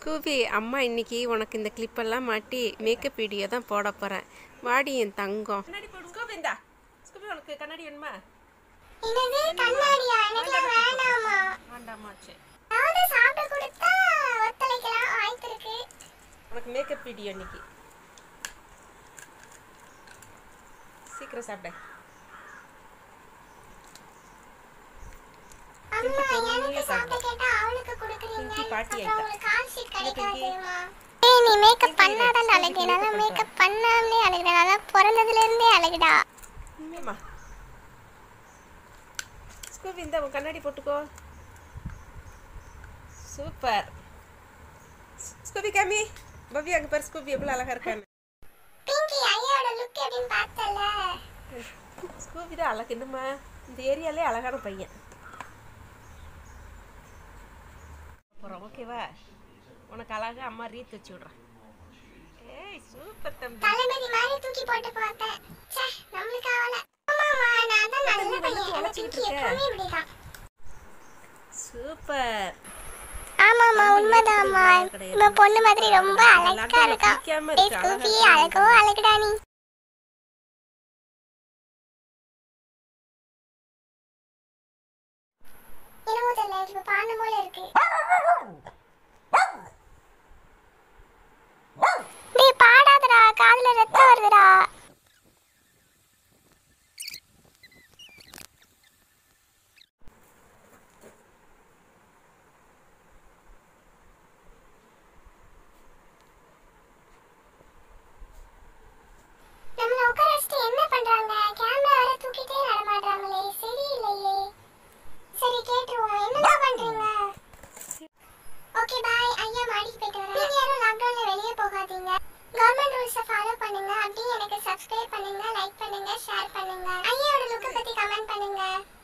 Scooby அம்மா இன்னைக்கு உனக்கு இந்த கிளிப்பெல்லாம் மாட்டி மேக்கப் வீடியோ தான் போட போகிறேன் வாடி என் தங்கம் கண்ணாடி போடு ஸ்கூபி இந்தா ஸ்கூபி உனக்கு கண்ணாடி வேணுமா என்னது கண்ணாடியா எனக்குலாம் வேண்டாமா வேண்டாமா சரி அதாவது சாப்பிட கொடுத்தா ஒத்துழைக்கலாம் வாய்ப்பு இருக்கு உனக்கு மேக்கப் வீடியோ இன்னைக்கு சீக்கிரம் சாப்பிட அம்மா எனக்கு சாப்பிட கேட்டா அவளுக்கு கொடுக்குறீங்க பிங்கி பாட்டி அப்புறம் ஆயிட்டா. உங்களுக்கு கால் ஷீட் கிடைக்காது பிங்கி. தெரியுமா ஏய் நீ மேக்கப் பண்ணாதான் அழகு நல்லா மேக்கப் பண்ணாமலே அழகுடா நல்லா பிறந்ததுல இருந்தே அழகுடா உண்மையம்மா ஸ்கூபி இந்த உன் கண்ணாடி போட்டுக்கோ சூப்பர் ஸ்கூபி காமி பவி அங்கே பாரு ஸ்கூபி எவ்வளோ அழகா இருக்கான்னு பிங்கி ஐயாவோட லுக் எப்படின்னு பார்த்தல ஸ்கூபி தான் அழகு என்னம்மா இந்த ஏரியாலே அழகான பையன் அப்புறம் ஓகேவா உனக்கு அழகா அம்மா ரீத் வச்சு விட்றேன் ஏய் சூப்பர் தம்பி தளபதி மாதிரி தூக்கி போட்டு பார்த்தேன் ச்சே நம்மளுக்கு ஆவல ஆமாமா நான் தான் நல்ல தம்பி, பையன் நல்லா எனக்கு வளர்த்துக்கிட்டு பிங்கி இருக்க. எப்பவுமே இப்படிதான் சூப்பர் ஆமாமா உண்மைதாம்மா கிடையாது. இவன் பொண்ணு மாதிரி ரொம்ப அழகா எல்லாத்தையும் இருக்கா பிடிக்காம ஏய் இருக்கு, அழகா ஸ்கூபி இருக்கு. அழகோ அழகுடா நீ என்னமோ தெரியல இப்ப பாண்டம் போல இருக்கு டேய் பாடாதடா காதுல ரத்தம் வருதுடா நம்மள உட்கார வச்சுட்டு என்ன பண்றாங்க கேமரா வேற தூக்கிட்டே நடமாடுறாங்களே சரியில்லையே சரி கேட்டுருவோம் என்னதான் பண்றீங்க ஓகே பாய் ஐயா மாடிக்கு போயிட்டு வரேன் நீங்க யாரும் லாக்டவுன்ல வெளியே போகாதீங்க கவர்மெண்ட் ரூல்ஸை ஃபாலோ பண்ணுங்க அப்படியே எனக்கு சப்ஸ்கிரைப் பண்ணுங்க லைக் பண்ணுங்க ஷேர் பண்ணுங்க ஐயாவோட லுக்கை பத்தி கமெண்ட் பண்ணுங்க